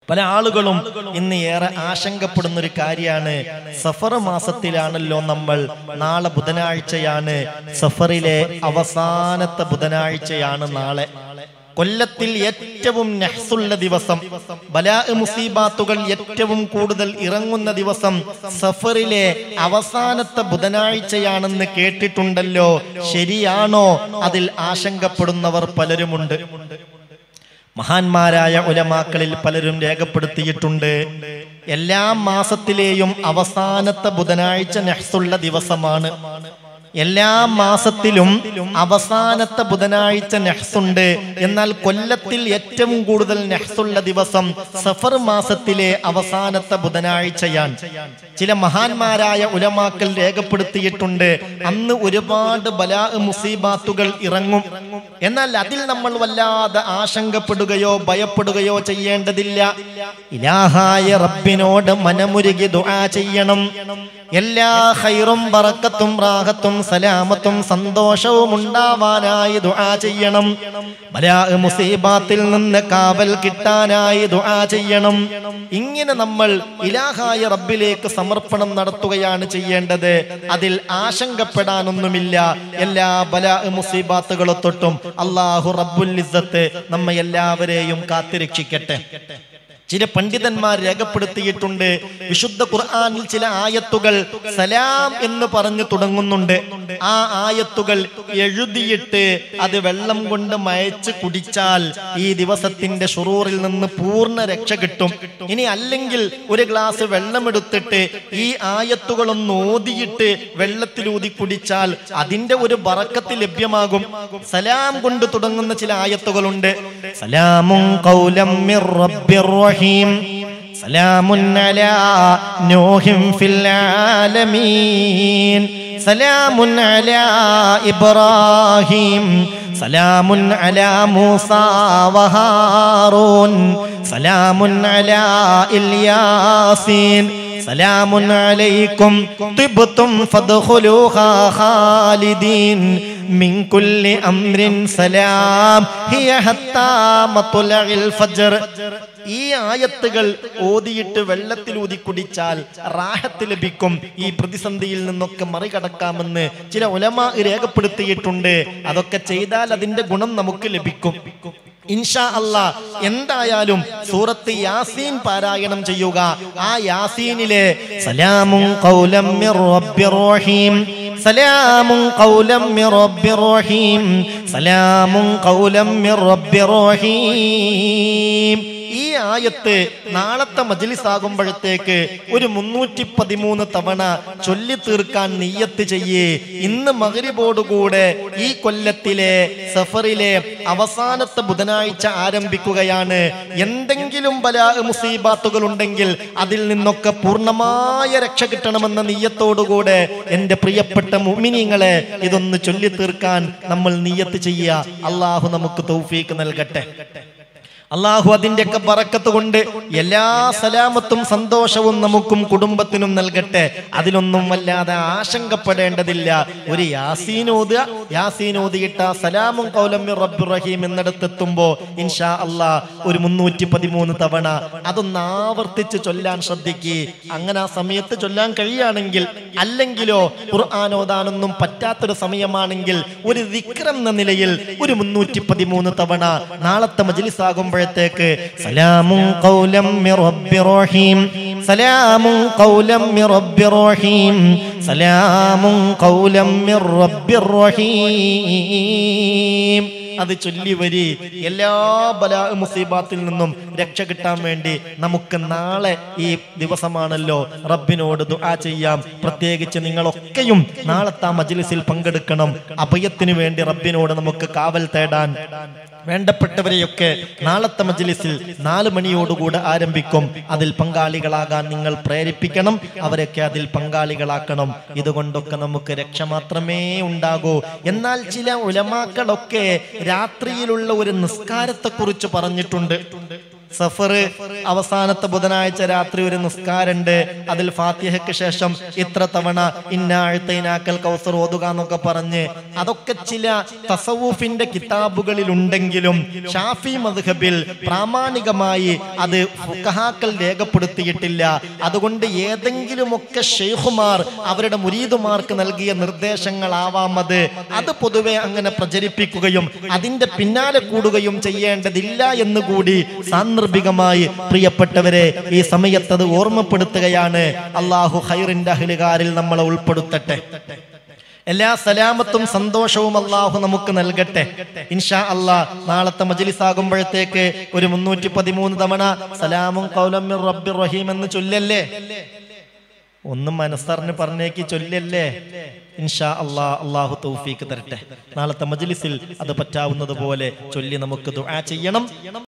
പല ആളുകളും ഇന്ന് ഏറെ ആശങ്കപ്പെടുന്ന ഒരു കാര്യമാണ് സഫർ മാസത്തിലാണല്ലോ നമ്മൾ നാളെ ബുധനാഴ്ചയാണ് സഫറിലെ അവസാനത്തെ ബുധനാഴ്ചയാണ് നാളെ കൊല്ലത്തിൽ ഏറ്റവും നെഹ്സുള്ള ദിവസം ബലാ മുസീബാത്തുകൾ ഏറ്റവും കൂടുതൽ ഇറങ്ങുന്ന ദിവസം സഫറിലെ അവസാനത്തെ ബുധനാഴ്ചയാണെന്ന് കേട്ടിട്ടുണ്ടല്ലോ ശരിയാണോ അതിൽ ആശങ്കപ്പെടുന്നവർ പലരുമുണ്ട് മഹാന്മാരായ ഉലമാക്കളിൽ പലരും രേഖപ്പെടുത്തിയിട്ടുണ്ട് എല്ലാ മാസത്തിലെയും അവസാനത്തെ ബുധനാഴ്ച നെഹ്സുള്ള ദിവസമാണ് എല്ലാ മാസത്തിലും അവസാനത്തെ ബുധനാഴ്ച നെഹ്സുണ്ട് എന്നാൽ കൊല്ലത്തിൽ ഏറ്റവും കൂടുതൽ നെഹ്സുള്ള ദിവസം സഫർ മാസത്തിലെ അവസാനത്തെ ബുധനാഴ്ചയാണ് ചില മഹാന്മാരായ ഉലമാക്കൾ രേഖപ്പെടുത്തിയിട്ടുണ്ട് അന്ന് ഒരുപാട് ബലാ മുസീബാത്തുകൾ ഇറങ്ങും എന്നാൽ അതിൽ നമ്മൾ വല്ലാതെ ആശങ്കപ്പെടുകയോ ഭയപ്പെടുകയോ ചെയ്യേണ്ടതില്ല ഇലാഹായ റബ്ബിനോട് മനമുരുകി ദുആ ചെയ്യണം എല്ലാ ഹൈറും ബറക്കത്തും റാഹത്തും സലാമത്തും സന്തോഷവും ഉണ്ടാവാനായി ദുആ ചെയ്യണം ബലാ മുസീബാത്തിൽ നിന്ന് കാവൽ കിട്ടാനായി ദുആ ചെയ്യണം ഇങ്ങനെ നമ്മൾ ഇലാഹായ റബ്ബിലേക്ക് സമർപ്പണം നടത്തുകയാണ് ചെയ്യേണ്ടത് അതിൽ ആശങ്കപ്പെടാനൊന്നുമില്ല എല്ലാ ബലാ മുസീബാത്തുകളെ തൊട്ടും അള്ളാഹു റബ്ബുൽ ഇസ്സത്ത് നമ്മെ എല്ലാവരെയും കാത്തിരക്ഷിക്കട്ടെ ചില പണ്ഡിതന്മാർ രേഖപ്പെടുത്തിയിട്ടുണ്ട് വിശുദ്ധ ഖുർആനിൽ ചില ആയത്തുകൾ സലാം എന്ന് പറഞ്ഞു തുടങ്ങുന്നുണ്ട് ആ ആയത്തുകൾ എഴുതിയിട്ട് അത് വെള്ളം കൊണ്ട് മയച്ച് കുടിച്ചാൽ ഈ ദിവസത്തിന്റെ ഷുറൂറിൽ നിന്ന് പൂർണ്ണ രക്ഷ കിട്ടും ഇനി അല്ലെങ്കിൽ ഒരു ഗ്ലാസ് വെള്ളമെടുത്തിട്ട് ഈ ആയത്തുകളൊന്ന് ഓതിയിട്ട് വെള്ളത്തിലൂതി കുടിച്ചാൽ അതിന്റെ ഒരു ബറക്കത്ത് ലഭ്യമാകും സലാം കൊണ്ട് തുടങ്ങുന്ന ചില ആയത്തുകളുണ്ട് സലാമും കൗലം മിർ റബ്ബിർ റഹീം سلام على نوح في العالمين سلام على إبراهيم سلام على موسى وهارون سلام على الياسين سلام عليكم طبتم فادخلوها خالدين من كل أمر سلام هي حتى مطلع الفجر ഈ ആയത്തുകൾ ഓതിയിട്ട് വെള്ളത്തിൽ ഊതി കുടിച്ചാൽ റാഹത്ത് ലഭിക്കും ഈ പ്രതിസന്ധിയിൽ നിന്നൊക്കെ മറികടക്കാമെന്ന് ചില ഉലമ രേഖപ്പെടുത്തിയിട്ടുണ്ട് അതൊക്കെ ചെയ്താൽ അതിന്റെ ഗുണം നമുക്ക് ലഭിക്കും ഇൻഷാ അല്ലാ എന്തായാലും സൂറത്ത് യാസീൻ പാരായണം ചെയ്യുക ആ യാസീനിലെ സലാമും ഖൗലം മിർ റബ്ബിർ റഹീം സലാമും ഖൗലം മിർ റബ്ബിർ റഹീം സലാമും ഖൗലം മിർ റബ്ബിർ റഹീം ഈ ആയത്ത് നാളത്തെ മജ്ലിസ് ആകുമ്പോഴത്തേക്ക് ഒരു മുന്നൂറ്റി പതിമൂന്ന് തവണ ചൊല്ലി തീർക്കാൻ നെയ്യത്ത് ചെയ്യേ ഇന്ന് മകരിബോടുകൂടെ ഈ കൊല്ലത്തിലെ സഫറിലെ അവസാനത്തെ ബുധനാഴ്ച ആരംഭിക്കുകയാണ് എന്തെങ്കിലും പല മുസീബാത്തുകൾ ഉണ്ടെങ്കിൽ അതിൽ നിന്നൊക്കെ പൂർണ്ണമായ രക്ഷ കിട്ടണമെന്ന നെയ്യത്തോടുകൂടെ എൻ്റെ പ്രിയപ്പെട്ട മുമിനിങ്ങളെ ഇതൊന്ന് ചൊല്ലി തീർക്കാൻ നമ്മൾ നെയ്യത്ത് ചെയ്യുക അള്ളാഹു നമുക്ക് തൗഫീക്ക് നൽകട്ടെ അള്ളാഹു അതിൻ്റെയൊക്കെ പറക്കത്ത് കൊണ്ട് എല്ലാ സലാമത്തും സന്തോഷവും നമുക്കും കുടുംബത്തിനും നൽകട്ടെ അതിലൊന്നും വല്ലാതെ ആശങ്കപ്പെടേണ്ടതില്ല ഒരു യാസീൻ ഓതുക യാസീൻ ഓതിയിട്ട സലാമും കൗലമ്യ റബ്ബുർ റഹീം എന്നിടത്തെത്തുമ്പോ ഇൻഷാ അള്ളാ ഒരു മുന്നൂറ്റി പതിമൂന്ന് തവണ അതൊന്ന് ആവർത്തിച്ച് ചൊല്ലാൻ ശ്രദ്ധിക്കുക അങ്ങനെ ആ സമയത്ത് ചൊല്ലാൻ കഴിയുകയാണെങ്കിൽ അല്ലെങ്കിലോ ഖുർആൻ ഓതാനൊന്നും പറ്റാത്തൊരു സമയമാണെങ്കിൽ ഒരു വിക്രം എന്ന നിലയിൽ ഒരു മുന്നൂറ്റി പതിമൂന്ന് തവണ നാളത്തെ മജ്ലിസ് ആകുമ്പോഴത്തേക്ക് സലാമും കൗലം മിർ റബ്ബിർ റഹീം സലാമും കൗലം മിർ റബ്ബിർ റഹീം സലാമും കൗലം മിർ റബ്ബിർ റഹീം അത് ചൊല്ലി വരി എല്ലാ ബലാ മുസീബാത്തിൽ നിന്നും രക്ഷ കിട്ടാൻ വേണ്ടി നമുക്ക് നാളെ ഈ ദിവസമാണല്ലോ റബ്ബിനോട് ദുആ ചെയ്യാം പ്രത്യേകിച്ച് നിങ്ങളൊക്കെയും നാളത്തെ ആ മജ്ലിസിൽ പങ്കെടുക്കണം അഭയത്തിന് വേണ്ടി റബ്ബിനോട് നമുക്ക് കാവൽ തേടാൻ വേണ്ടപ്പെട്ടവരെയൊക്കെ നാളത്തെ മജ്ലിസിൽ നാല് മണിയോടുകൂടെ ആരംഭിക്കും അതിൽ പങ്കാളികളാകാൻ നിങ്ങൾ പ്രേരിപ്പിക്കണം അവരൊക്കെ അതിൽ പങ്കാളികളാക്കണം ഇതുകൊണ്ടൊക്കെ നമുക്ക് രക്ഷ മാത്രമേ ഉണ്ടാകൂ എന്നാൽ ചില ഉലമാക്കളൊക്കെ രാത്രിയിലുള്ള ഒരു നിസ്കാരത്തെ കുറിച്ച് പറഞ്ഞിട്ടുണ്ട് സഫർ അവസാനത്തെ ബുധനാഴ്ച രാത്രി ഒരു നിസ്കാരമുണ്ട് അതിൽ ഫാത്തിഹയ്ക്ക് ശേഷം ഇത്ര തവണ ഇന്നാഴ്ത്തൈനാക്കൽ കൗസർ ഓതുക എന്നൊക്കെ പറഞ്ഞ് അതൊക്കെ ചില തസവൂഫിന്റെ കിതാബുകളിൽ ഉണ്ടെങ്കിലും ഷാഫി മദ്ഹബിൽ പ്രാമാണികമായി അത് ഫുഖഹാക്കൾ രേഖപ്പെടുത്തിയിട്ടില്ല അതുകൊണ്ട് ഏതെങ്കിലുമൊക്കെ ഷെയ്ഖുമാർ അവരുടെ മുരീദുമാർക്ക് നൽകിയ നിർദ്ദേശങ്ങളാവാം അത് അത് പൊതുവെ അങ്ങനെ പ്രചരിപ്പിക്കുകയും അതിന്റെ പിന്നാലെ കൂടുകയും ചെയ്യേണ്ടതില്ല എന്നുകൂടി സാന്ദർഭികമായി പ്രിയപ്പെട്ടവരെ ഈ സമയത്ത് അത് ഓർമ്മപ്പെടുത്തുകയാണ് അള്ളാഹു ഹൈറിന്റെ അഹ്ലുകാരിൽ നമ്മളെ ഉൾപ്പെടുത്തട്ടെ എല്ലാ സലാമത്തും സന്തോഷവും അള്ളാഹു നമുക്ക് നൽകട്ടെ ഇൻഷാ അള്ളാ നാളത്തെ മജ്ലിസ് ആകുമ്പോഴത്തേക്ക് ഒരു മുന്നൂറ്റി പതിമൂന്ന് തവണ സലാമും കൗലം മിർ റബ്ബിർ റഹീം എന്ന് ചൊല്ലല്ലേ ഒന്നും മനസ്സറിഞ്ഞ് പറഞ്ഞേക്ക് ചൊല്ലല്ലേ ഇൻഷാ അള്ളാ അള്ളാഹു തൗഫീക്ക് തരട്ടെ നാളത്തെ മജ്ലിസിൽ അത് പറ്റാവുന്നത് പോലെ ചൊല്ലി നമുക്ക് ദുആ ചെയ്യണം